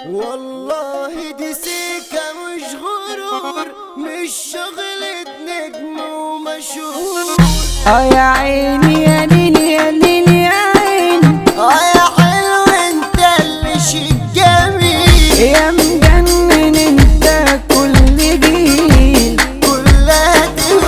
والله دي سكة مش غرور مش شغلة نجم ومشهور اه يا عيني يا ليل يا ليل يا عيني اه يا حلو انت اللي شيك جميل يا مجنن انت كل جيل كلها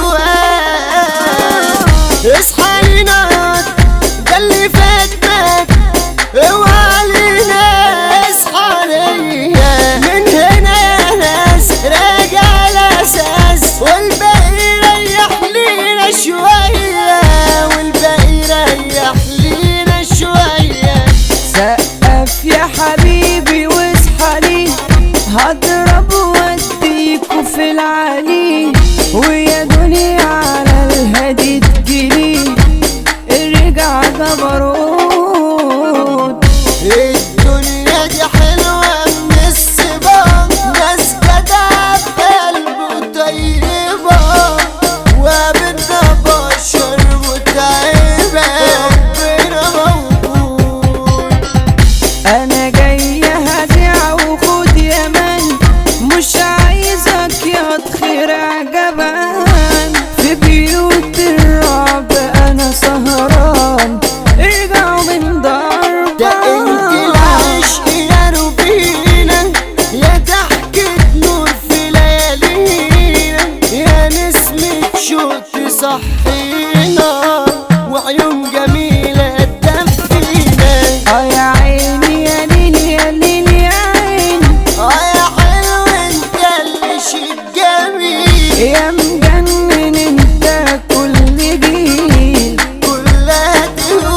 تهوى اصحى يناد ده اللي فاتك اوعى علينا اصحى ليا من هنا يا ناس راجع الاساس والباقي ريح لينا شويه والباقي ريح لينا شويه سقف يا حبيبي واصحى لي هضرب واديكوا في العلي ويا دنيا على الهادي تجيلي الرجع جبروت الدنيا دي حلوة من السباق ناس جدعة بقلب طيبة وبدنا بشر متعبة ربنا موجود انا جاية هزيع وخد يا من مش عايزك يا تخير جبان في بيوت الرعب انا سهران ارجعوا من ضربة ده انت العشق يا روبينا يا ضحكة نور في ليالينا يا نسمة شوق صحينا وعيون جميلة تدفينا اه يا عيني يا ليل يا ليل يا عيني اه يا حلو انت اللي شيك جميل يا مجنن انت كل جيل كلها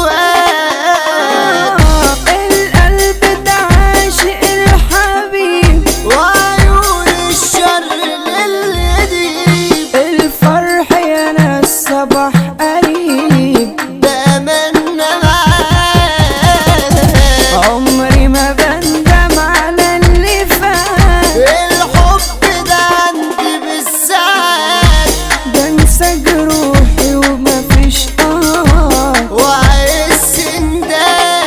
تهوى القلب ده عاشق الحبيب وعيون الشر لليديب الفرح يا ناس صباح قريب بأمنا معاه عمري ما بندم على اللي فات الحب ده عندي بالساعات بنسى جروحي ومفيش اه وعايز سندان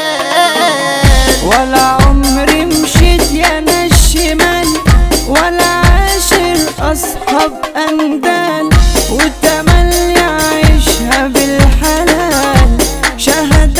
ولا عمري مشيت يا انا الشمال ولا عاشر اصحاب اندال وتملي عايشها بالحلال شهد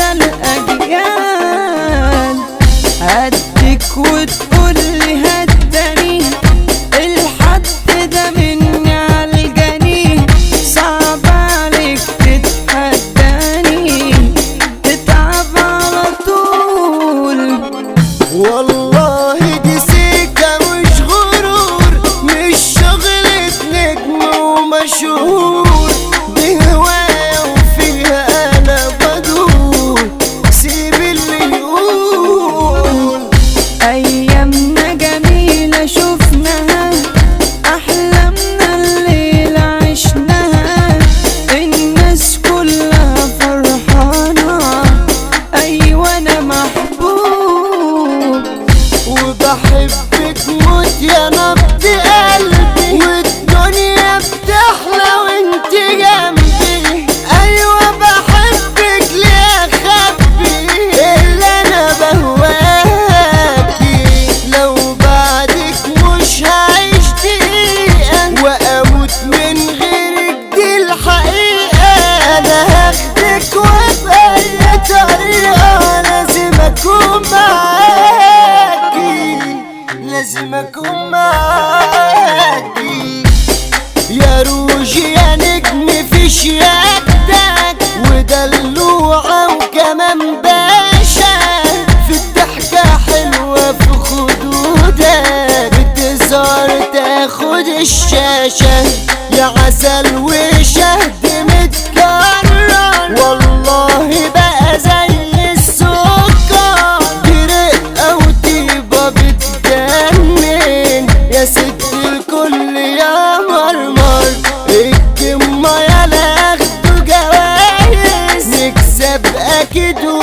الاجيال هديك وتقول لي هداني الحد ده مني عالجني صعب عليك تتحداني تتعب على طول والله دي سكة مش غرور مش شغلة نجم ومشهور دي هواية وفيها أنا بدور سيب اللي يقول أيامنا جميلة شفناها أحلامنا الليلة عشناها الناس كلها فرحانة أيوة أنا محبوب وبحبك موت يا نبض قلبي والدنيا بتحلى وانت جنبي ايوه بحبك ليه اخبي اللي انا بهواكي لو بعدك مش هعيش دقيقة واموت من غيرك دي الحقيقة انا هاخدك وبأي طريقة لازم اكون معاكي لازم اكون معاكي يا روجي يا نجم في شياكتك ودلوعة وكمان باشا في الضحكة حلوة في خدودك بتظهر تاخد الشاشة يا عسل وشهد متكرر والله بقى زي السكر دي رقة وطيبة بتجنن يا ست الكل يا مرمر الجمة يا لاخدوا جوايز نكسب اكيد